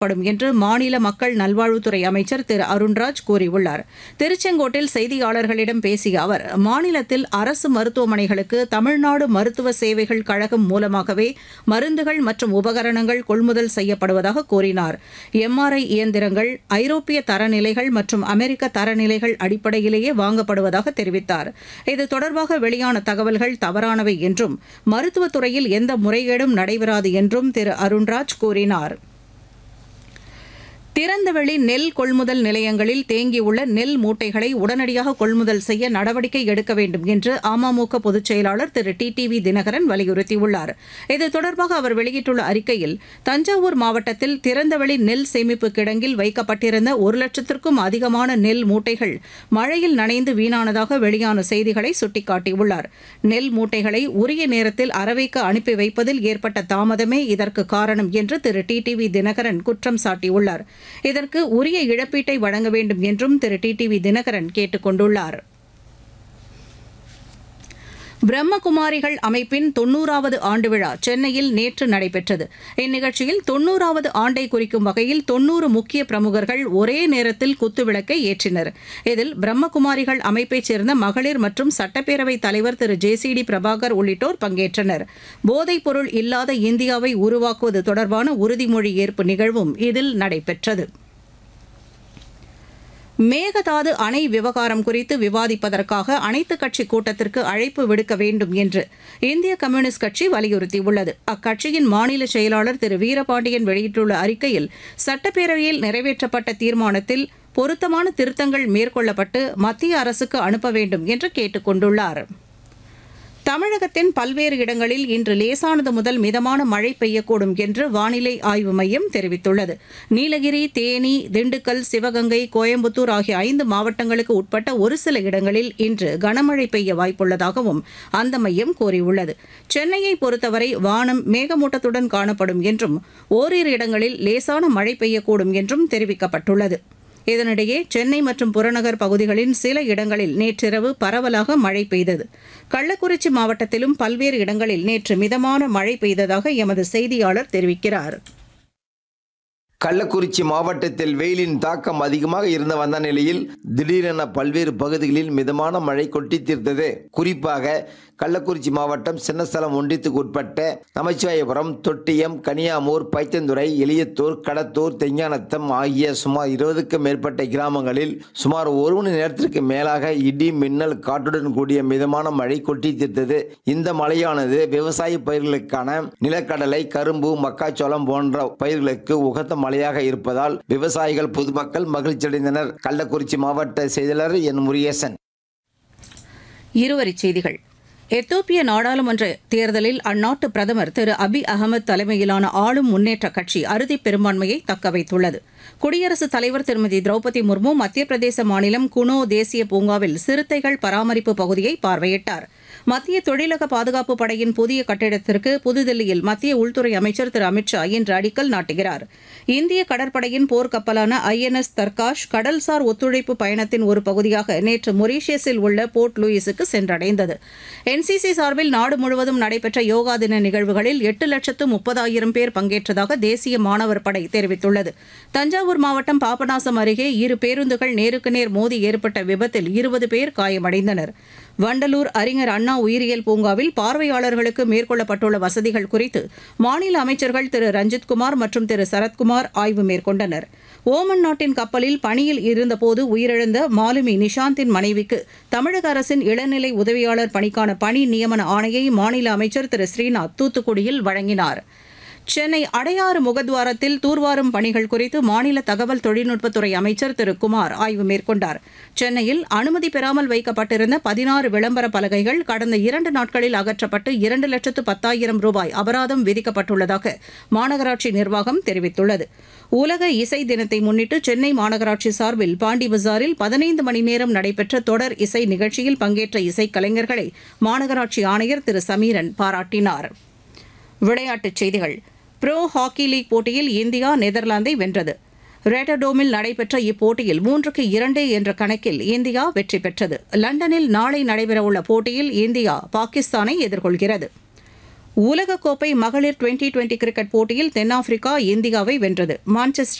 படும் என்று மாநில மக்கள் நல்வாழ்வுத்துறை அமைச்சர் திரு அருண்ராஜ் கூறியுள்ளார் திருச்செங்கோட்டில் செய்தியாளர்களிடம் பேசிய அவர் மாநிலத்தில் அரசு மருத்துவமனைகளுக்கு தமிழ்நாடு மருத்துவ சேவைகள் கழகம் மூலமாகவே மருந்துகள் மற்றும் உபகரணங்கள் கொள்முதல் செய்யப்படுவதாக கூறினார் எம்ஆர்ஐ இயந்திரங்கள் ஐரோப்பிய தரநிலைகள் மற்றும் அமெரிக்க தரநிலைகள் அடிப்படையிலேயே வாங்கப்படுவதாக தெரிவித்தார் இது தொடர்பாக வெளியான தகவல்கள் தவறானவை என்றும் மருத்துவத்துறையில் எந்த முறைகேடும் நடைபெறாது என்றும் திரு அருண்ராஜ் கூறினார் திறந்தவெளி நெல் கொள்முதல் நிலையங்களில் தேங்கியுள்ள நெல் மூட்டைகளை உடனடியாக கொள்முதல் செய்ய நடவடிக்கை எடுக்க வேண்டும் என்று அமமுக பொதுச் செயலாளர் Thiru T T V Dhinakaran வலியுறுத்தியுள்ளார் இது தொடர்பாக அவர் வெளியிட்டுள்ள அறிக்கையில் தஞ்சாவூர் மாவட்டத்தில் திறந்தவெளி நெல் சேமிப்பு கிடங்கில் வைக்கப்பட்டிருந்த ஒரு லட்சத்திற்கும் அதிகமான நெல் மூட்டைகள் மழையில் நனைந்து வீணானதாக வெளியான செய்திகளை சுட்டிக்காட்டியுள்ளார் நெல் மூட்டைகளை உரிய நேரத்தில் அரவைக்கு அனுப்பி வைப்பதில் ஏற்பட்ட தாமதமே இதற்கு காரணம் என்று Thiru T T V Dhinakaran குற்றம் சாட்டியுள்ளார் இதற்கு உரிய இழப்பீட்டை வழங்க வேண்டும் என்றும் Thiru T T V Dhinakaran கேட்டுக் கொண்டுள்ளார் பிரம்மகுமாரிகள் அமைப்பின் தொன்னூறாவது ஆண்டு விழா சென்னையில் நேற்று நடைபெற்றது இந்நிகழ்ச்சியில் தொன்னூறாவது ஆண்டை குறிக்கும் வகையில் தொன்னூறு முக்கிய பிரமுகர்கள் ஒரே நேரத்தில் குத்துவிளக்கை ஏற்றினர் இதில் பிரம்மகுமாரிகள் அமைப்பைச் சேர்ந்த மகளிர் மற்றும் சட்டப்பேரவை தலைவர் Thiru J C D Prabhakar உள்ளிட்டோர் பங்கேற்றனர் போதைப் பொருள் இல்லாத இந்தியாவை உருவாக்குவது தொடர்பான உறுதிமொழி ஏற்பு நிகழ்வும் இதில் நடைபெற்றது மேகதாது அணை விவகாரம் குறித்து விவாதிப்பதற்காக அனைத்துக் கட்சி கூட்டத்திற்கு அழைப்பு விடுக்க வேண்டும் என்று இந்திய கம்யூனிஸ்ட் கட்சி வலியுறுத்தியுள்ளது அக்கட்சியின் மாநில செயலாளர் திரு வீரபாண்டியன் வெளியிட்டுள்ள அறிக்கையில் சட்டப்பேரவையில் நிறைவேற்றப்பட்ட தீர்மானத்தில் பொருத்தமான திருத்தங்கள் மேற்கொள்ளப்பட்டு மத்திய அரசுக்கு அனுப்ப வேண்டும் என்று கேட்டுக் கொண்டுள்ளார் தமிழகத்தின் பல்வேறு இடங்களில் இன்று லேசானது முதல் மிதமான மழை பெய்யக்கூடும் என்று வானிலை ஆய்வு மையம் தெரிவித்துள்ளது நீலகிரி தேனி திண்டுக்கல் சிவகங்கை கோயம்புத்தூர் ஆகிய ஐந்து மாவட்டங்களுக்கு உட்பட்ட ஒரு சில இடங்களில் இன்று கனமழை பெய்ய வாய்ப்புள்ளதாகவும் அந்த மையம் கூறியுள்ளது சென்னையை பொறுத்தவரை வானம் மேகமூட்டத்துடன் காணப்படும் என்றும் ஓரிரு இடங்களில் லேசான மழை பெய்யக்கூடும் என்றும் தெரிவிக்கப்பட்டுள்ளது இதனிடையே சென்னை மற்றும் புறநகர் பகுதிகளின் சில இடங்களில் நேற்றிரவு பரவலாக மழை பெய்தது கள்ளக்குறிச்சி மாவட்டத்திலும் பல்வேறு இடங்களில் நேற்று மிதமான மழை பெய்ததாக எமது செய்தியாளர் தெரிவிக்கிறார் கள்ளக்குறிச்சி மாவட்டத்தில் வெயிலின் தாக்கம் அதிகமாக இருந்து வந்த நிலையில் திடீரென பல்வேறு பகுதிகளில் மிதமான மழை கொட்டி தீர்த்தது குறிப்பாக கள்ளக்குறிச்சி மாவட்டம் சின்னஸ்தலம் ஒன்றியத்துக்கு உட்பட்ட நமச்சிவாயபுரம் தொட்டியம் கனியாமூர் பைத்தந்துறை எளியத்தூர் கடத்தூர் தெஞ்ஞானத்தம் ஆகிய சுமார் இருபதுக்கும் மேற்பட்ட கிராமங்களில் சுமார் ஒரு மணி நேரத்திற்கு மேலாக இடி மின்னல் காற்றுடன் கூடிய மிதமான மழை கொட்டி தீர்த்தது இந்த மழையானது விவசாய பயிர்களுக்கான நிலக்கடலை கரும்பு மக்காச்சோளம் போன்ற பயிர்களுக்கு உகந்த மழையாக இருப்பதால் விவசாயிகள் பொதுமக்கள் மகிழ்ச்சியடைந்தனர் கள்ளக்குறிச்சி மாவட்ட செய்தியாளர் என் முருகேசன் இருவரிச் செய்திகள் எத்தோப்பிய நாடாளுமன்ற தேர்தலில் அந்நாட்டு பிரதமர் திரு அபி அகமது தலைமையிலான ஆளும் முன்னேற்ற கட்சி அறுதி பெரும்பான்மையை தக்கவைத்துள்ளது குடியரசுத் தலைவர் திருமதி திரௌபதி முர்மு மத்திய பிரதேச மாநிலம் குனோ தேசிய பூங்காவில் சிறுத்தைகள் பராமரிப்பு பகுதியை பார்வையிட்டார் மத்திய தொழிலக பாதுகாப்பு படையின் புதிய கட்டிடத்திற்கு புதுதில்லியில் மத்திய உள்துறை அமைச்சர் திரு அமித்ஷா இன்று அடிக்கல் நாட்டுகிறார் இந்திய கடற்படையின் போர்க்கப்பலான ஐஎன்எஸ் தர்காஷ் கடல்சார் ஒத்துழைப்பு பயணத்தின் ஒரு பகுதியாக நேற்று மொரீஷியஸில் உள்ள போர்ட் லூயிஸுக்கு சென்றடைந்தது என்சிசி சார்பில் நாடு முழுவதும் நடைபெற்ற யோகா தின நிகழ்வுகளில் எட்டு லட்சத்து முப்பதாயிரம் பேர் பங்கேற்றதாக தேசிய மாணவர் படை தெரிவித்துள்ளது தஞ்சாவூர் மாவட்டம் பாபநாசம் அருகே இரு பேருந்துகள் நேருக்கு நேர் மோதி ஏற்பட்ட விபத்தில் இருபது பேர் காயமடைந்தனர் வண்டலூர் அறிஞர் அண்ணா உயிரியல் பூங்காவில் பார்வையாளர்களுக்கு மேற்கொள்ளப்பட்டுள்ள வசதிகள் குறித்து மாநில அமைச்சர்கள் திரு ரஞ்சித்குமார் மற்றும் திரு சரத்குமார் ஆய்வு மேற்கொண்டனர் ஓமன் நாட்டின் கப்பலில் பணியில் இருந்தபோது உயிரிழந்த மாலுமி நிஷாந்தின் மனைவிக்கு தமிழக அரசின் இளநிலை உதவியாளர் பணிக்கான பணி நியமன ஆணையை மாநில அமைச்சர் திரு ஸ்ரீநாத் தூத்துக்குடியில் வழங்கினார் சென்னை அடையாறு முகத்வாரத்தில் தூர்வாரும் பணிகள் குறித்து மாநில தகவல் தொழில்நுட்பத்துறை அமைச்சர் திரு குமார் ஆய்வு மேற்கொண்டார் சென்னையில் அனுமதி பெறாமல் வைக்கப்பட்டிருந்த பதினாறு விளம்பர பலகைகள் கடந்த இரண்டு நாட்களில் அகற்றப்பட்டு இரண்டு லட்சத்து பத்தாயிரம் ரூபாய் அபராதம் விதிக்கப்பட்டுள்ளதாக மாநகராட்சி நிர்வாகம் தெரிவித்துள்ளது உலக இசை தினத்தை முன்னிட்டு சென்னை மாநகராட்சி சார்பில் பாண்டி பஜாரில் பதினைந்து மணி நேரம் நடைபெற்ற தொடர் இசை நிகழ்ச்சியில் பங்கேற்ற இசைக்கலைஞர்களை மாநகராட்சி ஆணையர் திரு சமீரன் பாராட்டினார் விளையாட்டுச் செய்திகள் ப்ரோ ஹாக்கி லீக் போட்டியில் இந்தியா நெதர்லாந்தை வென்றது ரேட்டர்டோமில் நடைபெற்ற இப்போட்டியில் மூன்றுக்கு இரண்டு என்ற கணக்கில் இந்தியா வெற்றி பெற்றது லண்டனில் நாளை நடைபெறவுள்ள போட்டியில் இந்தியா பாகிஸ்தானை எதிர்கொள்கிறது உலகக்கோப்பை மகளிர் டுவெண்டி டுவெண்டி கிரிக்கெட் போட்டியில் தென்னாப்பிரிக்கா இந்தியாவை வென்றது மான்செஸ்டர்